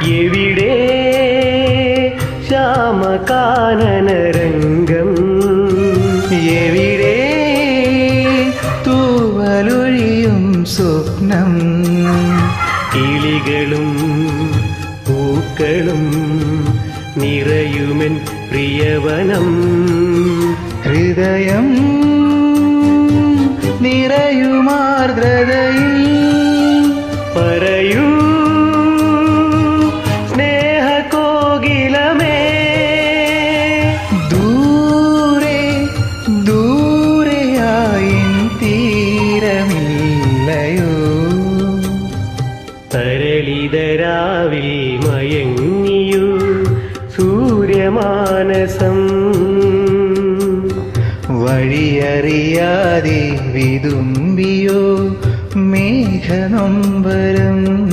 എവിടെ ശ്യാമകാനനരംഗം എവിടെ തൂവലൊഴിയും സ്വപ്നം കിളികളും പൂക്കളും നിറയുമെൻ പ്രിയവനം ഹൃദയം നിറയുമാർദ്രതയിൽ പറയൂ സ്നേഹകോകിലമേ ദൂരെ ദൂരെയായിൻ തീരമില്ലയോ തരളിതരാവിൽ മയങ്ങിയു സൂര്യമാനസം വഴിയറിയാതെ വിതുമ്പിയോ മേഘനൊമ്പരം